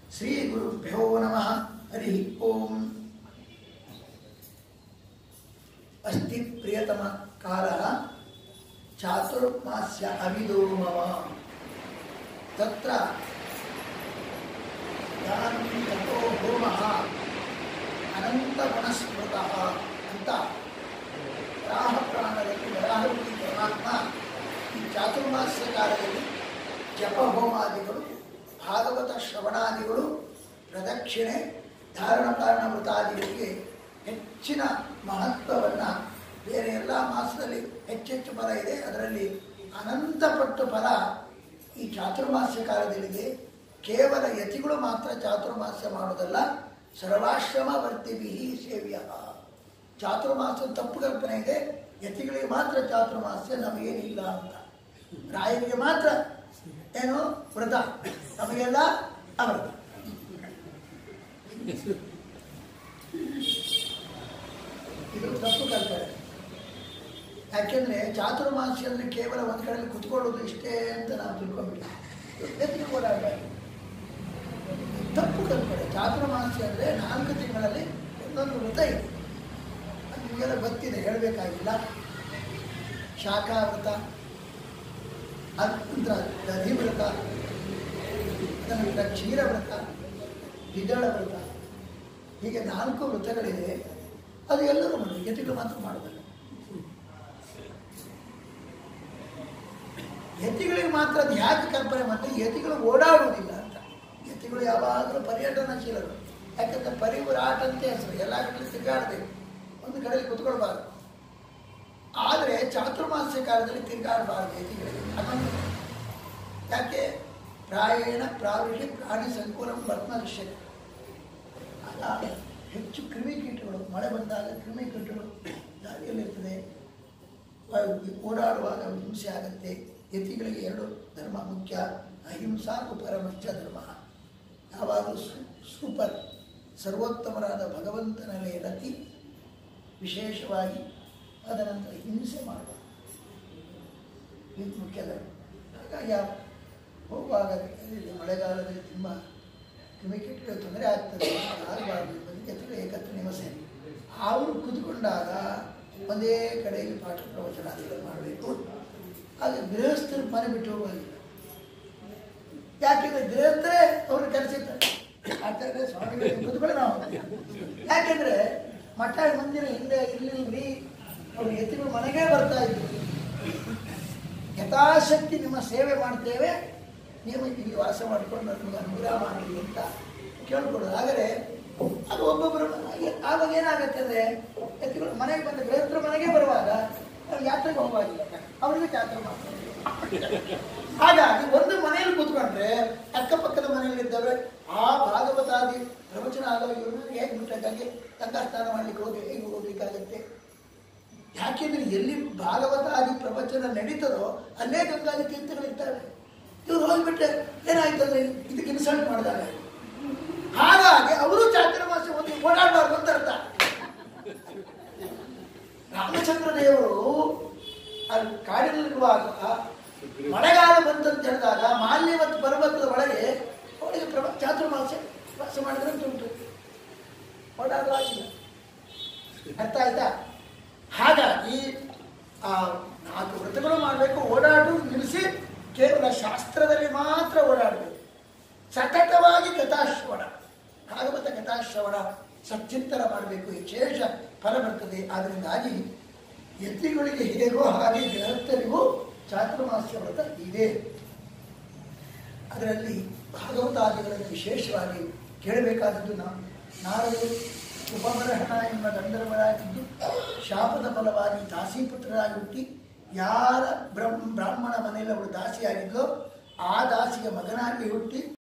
ಶ್ರೀ ಗುರುಭ್ಯೋ ನಮಃ ಹರಿ ಓಂ ಅಸ್ತಿ ಪ್ರಿಯತಮ ಕಾಲ ಚಾತುರ್ಮಾಸ್ಯ ಅವಿದೋ ಮಮ ತತ್ರ ದಾನಂ ತಥೋ ಹೋಮಃ ಅನಂತ ಮನಸ್ಮೃತಃ ಅಂತ ವರಾಹ ಪ್ರಾಣದಲ್ಲಿ ವರಾಹರೂಪಿ ಪರಮಾತ್ಮ ಈ ಚಾತುರ್ಮಾಸ್ಯ ಕಾಲದಲ್ಲಿ ಜಪ ಹೋಮಾದಿಗಳು ಭಾಗವತ ಶ್ರವಣಾದಿಗಳು ಪ್ರದಕ್ಷಿಣೆ ಧಾರಣ ಕಾರಣ ವೃತಾದಿಗಳಿಗೆ ಹೆಚ್ಚಿನ ಮಹತ್ವವನ್ನು ಬೇರೆ ಎಲ್ಲ ಮಾಸದಲ್ಲಿ ಹೆಚ್ಚೆಚ್ಚು ಫಲ ಇದೆ ಅದರಲ್ಲಿ ಅನಂತ ಪಟ್ಟು ಫಲ ಈ ಚಾತುರ್ಮಾಸ್ಯ ಕಾಲದಲ್ಲಿದೆ ಕೇವಲ ಯತಿಗಳು ಮಾತ್ರ ಚಾತುರ್ಮಾಸ್ಯ ಮಾಡೋದಲ್ಲ ಸರ್ವಾಶ್ರಮ ವರ್ತಿಭಿ ಸೇವ್ಯ ಚಾತುರ್ಮಾಸ ತಪ್ಪು ಕಲ್ಪನೆ ಇದೆ ಯತಿಗಳಿಗೆ ಮಾತ್ರ ಚಾತುರ್ಮಾಸ್ಯ ನಮಗೇನಿಲ್ಲ ಅಂತ ರಾಯರಿಗೆ ಮಾತ್ರ ಏನು ವ್ರತ ನಮಗೆಲ್ಲ ಅವೃತ ಇದು ತಪ್ಪು ಕಲ್ಪನೆ ಯಾಕೆಂದ್ರೆ ಚಾತುರ್ಮಾಸ್ಯ ಅಂದ್ರೆ ಕೇವಲ ಒಂದ್ ಕಡೆಯಲ್ಲಿ ಕುತ್ಕೊಳ್ಳೋದು ಇಷ್ಟೇ ಅಂತ ನಾವು ತಿಳ್ಕೊಂಡ್ಬಿಟ್ಟು ಎತ್ತಿಗೆ ಓಡಾಡಬಾರ್ದು ತಪ್ಪು ಕಲ್ಪನೆ ಚಾತುರ್ಮಾಸ್ಯ ಅಂದ್ರೆ ನಾಲ್ಕು ತಿಂಗಳಲ್ಲಿ ಒಂದೊಂದು ವ್ರತ ಇದೆ ಅದು ನಿಮಗೆಲ್ಲ ಗೊತ್ತಿದೆ ಹೇಳಬೇಕಾಗಿಲ್ಲ ಶಾಖಾವ್ರತ ಅನಂತರ ದಧಿವ್ರತ ಅನಂತರ ಕ್ಷೀರವ್ರತ ದ್ವಿದಳ ವ್ರತ ಹೀಗೆ ನಾಲ್ಕು ವ್ರತಗಳಿದೆ ಅದು ಎಲ್ಲರೂ ಮಾಡಿ ಯತಿಗಳು ಮಾತ್ರ ಮಾಡೋದಲ್ಲ ಯತಿಗಳಿಗೆ ಮಾತ್ರ ಅದು ಯಾಕೆ ಕಲ್ಪನೆ ಮತ್ತೆ ಯತಿಗಳು ಓಡಾಡುವುದಿಲ್ಲ ಅಂತ ಯತಿಗಳು ಯಾವಾಗಲೂ ಪರ್ಯಟನಶೀಲರು ಯಾಕಂದ್ರೆ ಪರಿವ್ರಾಟ ಅಂತ ಹೆಸರು ಎಲ್ಲ ಕಡೆ ತಿರುಗಾಡಬೇಕು ಒಂದು ಕಡೆಯಲ್ಲಿ ಕುತ್ಕೊಳ್ಬಾರ್ದು ಆದರೆ ಚಾತುರ್ಮಾಸ್ಯ ಕಾಲದಲ್ಲಿ ತಿರುಗಾಡಬಾರ್ದು ಯತಿಗಳಿಗೆ ಅದನ್ನು ಯಾಕೆ ಪ್ರಾಯೇಣ ಪ್ರಾವಿಷ್ಯ ಪ್ರಾಣಿ ಸಂಕುಲಂ ವರ್ಣವಿಷ್ಯ ಅಲ್ಲ ಹೆಚ್ಚು ಕ್ರಿಮಿಕೀಟಗಳು ಮಳೆ ಬಂದಾಗ ಕ್ರಿಮಿಕೀಟಗಳು ದಾರಿಯಲ್ಲಿರ್ತದೆ ಓಡಾಡುವಾಗ ಹಿಂಸೆ ಆಗುತ್ತೆ ಯತಿಗಳಿಗೆ ಎರಡು ಧರ್ಮ ಮುಖ್ಯ ಅಹಿಂಸಾ ಉಪರಮಶ್ಚ ಧರ್ಮ ಯಾವಾಗಲೂ ಸು ಸೂಪರ್ ಸರ್ವೋತ್ತಮರಾದ ಭಗವಂತನಲ್ಲಿ ರತಿ ವಿಶೇಷವಾಗಿ ಅದನಂತರ ಹಿಂಸೆ ಮಾಡುವ ಇದು ಮುಖ್ಯ ಧರ್ಮ ಹಾಗಾಗಿ ಆ ಹೋಗುವಾಗ ಇಲ್ಲಿ ಮಳೆಗಾಲದಲ್ಲಿ ತುಂಬ ಕ್ರಿಮಿಕೀಟಗಳು ತೊಂದರೆ ಆಗ್ತದೆ ಆಗಬಾರ್ದು ಜೊತೆಗೆ ಏಕತ್ರ ನಿವಸೆ ಅವರು ಕೂತ್ಕೊಂಡಾಗ ಒಂದೇ ಕಡೆಯಲ್ಲಿ ಪಾಠ ಪ್ರವಚನಾದಿಗಳು ಮಾಡಬೇಕು ಆಗ ಗೃಹಸ್ಥರು ಮನೆ ಬಿಟ್ಟು ಹೋಗೋದಿಲ್ಲ ಯಾಕೆಂದ್ರೆ ಗೃಹಸ್ಥರೇ ಅವ್ರನ್ನ ಕರೆಸಿರ್ತಾರೆ ಆಚಾರ್ಯ ಸ್ವಾಮಿಗಳು ಕೂತ್ಕೊಳ್ಳಿ ನಾವು ಯಾಕೆಂದ್ರೆ ಮಠ ಮಂದಿರ ಹಿಂದೆ ಇರ್ಲಿಲ್ರಿ ಅವ್ರು ಎತ್ತಿಗಳು ಮನೆಗೆ ಬರ್ತಾ ಇದ್ರು ಯಥಾಶಕ್ತಿ ನಿಮ್ಮ ಸೇವೆ ಮಾಡ್ತೇವೆ ನೀವು ಇಲ್ಲಿ ವಾಸ ಮಾಡಿಕೊಂಡು ನಮಗೆ ಅನುಗ್ರಹ ಮಾಡಲಿ ಅಂತ ಕೇಳ್ಕೊಡೋದು ಆದರೆ ಅದು ಒಬ್ಬೊಬ್ಬರು ಆವಾಗ ಏನಾಗುತ್ತೆ ಅಂದರೆ ಎತ್ತಿಗಳು ಮನೆಗೆ ಬಂದ ಗೃಹಸ್ಥರು ಮನೆಗೆ ಬರುವಾಗ ಅವ್ರು ಯಾತ್ರೆಗೆ ಹೋಗುವಾಗಿಲ್ಲ ಅವರಿಗೆ ಯಾತ್ರೆ ಮಾಡ್ತಾರೆ ಹಾಗಾಗಿ ಒಂದು ಮನೆಯಲ್ಲಿ ಕೂತ್ಕೊಂಡ್ರೆ ಅಕ್ಕಪಕ್ಕದ ಮನೆಯಲ್ಲಿದ್ದವ್ರೆ ಆ ಭಾಗವತಾದಿ ಪ್ರವಚನ ಆಗೋ ಇವರು ಹೇಗೆ ಬಿಟ್ಟಂಗೆ ಗಂಗಾ ಸ್ನಾನ ಮಾಡ್ಲಿಕ್ಕೆ ಹೋಗಿ ಹೇಗೆ ಹೋಗ್ಲಿಕ್ಕಾಗತ್ತೆ ಯಾಕೆಂದ್ರೆ ಎಲ್ಲಿ ಭಾಗವತಾದಿ ಪ್ರವಚನ ನಡೀತದೋ ಅಲ್ಲೇ ಗಂಗಾದಿ ತೀರ್ಥಗಳಿರ್ತವೆ ಇವ್ರು ಹೋಗ್ಬಿಟ್ರೆ ಏನಾಯ್ತು ಅಂದ್ರೆ ಇದಕ್ಕೆ ಇನ್ಸಲ್ಟ್ ಮಾಡಿದಾಗ ಹಾಗಾಗಿ ಅವರು ಚಾತುರ್ಮಾಸ ಒಂದು ಓಡಾಡಬಾರ್ದು ಅಂತ ಅರ್ಥ ರಾಮಚಂದ್ರ ದೇವರು ಅಲ್ಲಿ ಕಾಡಿನಲ್ಲಿರುವಾಗ ಮಳೆಗಾಲ ಬಂತಂತ ಹೇಳಿದಾಗ ಮಾಲ್ಯವತ್ ಪರ್ವತದ ಒಳಗೆ ಅವಳಿಗೆ ಪ್ರವ ಚಾತುರ್ಮಾಸ ವಾಸ ಮಾಡಿದ್ರೆ ಅಂತ ಉಂಟು ಓಡಾಡಲಾಗಿಲ್ಲ ಅರ್ಥ ಆಯ್ತಾ ಹಾಗಾಗಿ ಆ ನಾಲ್ಕು ವ್ರತಗಳು ಮಾಡಬೇಕು ಓಡಾಡು ನಿಲ್ಲಿಸಿ ಕೇವಲ ಶಾಸ್ತ್ರದಲ್ಲಿ ಮಾತ್ರ ಓಡಾಡಬೇಕು ಸತತವಾಗಿ ಕಥಾಶ್ರವಣ ಭಾಗವತ ಕಥಾಶ್ರವಣ ಸಚ್ಚಿಂತನ ಮಾಡಬೇಕು ವಿಶೇಷ ಫಲ ಬರ್ತದೆ ಆದ್ದರಿಂದಾಗಿ ಯತಿಗಳಿಗೆ ಹೇಗೋ ಹಾಗೆ ಗೃಹಸ್ಥರಿಗೂ ಚಾತುರ್ಮಾಸ್ಯ ವ್ರತ ಇದೆ ಅದರಲ್ಲಿ ಭಾಗವತಾದಿಗಳನ್ನು ವಿಶೇಷವಾಗಿ ಕೇಳಬೇಕಾದದ್ದು ನಾವು ನಾರದರು ಉಪಬರಹಣ ಎಂಬ ಗಂಧರ್ವರಾಗಿದ್ದು ಶಾಪದ ಫಲವಾಗಿ ದಾಸಿಪುತ್ರರಾಗಿ ಹುಟ್ಟಿ ಯಾರ ಬ್ರಹ್ಮ ಬ್ರಾಹ್ಮಣ ಮನೆಯಲ್ಲಿ ಅವಳು ದಾಸಿಯಾಗಿದ್ದೋ ಆ ದಾಸಿಗೆ ಮಗನಾಗಿ ಹುಟ್ಟಿ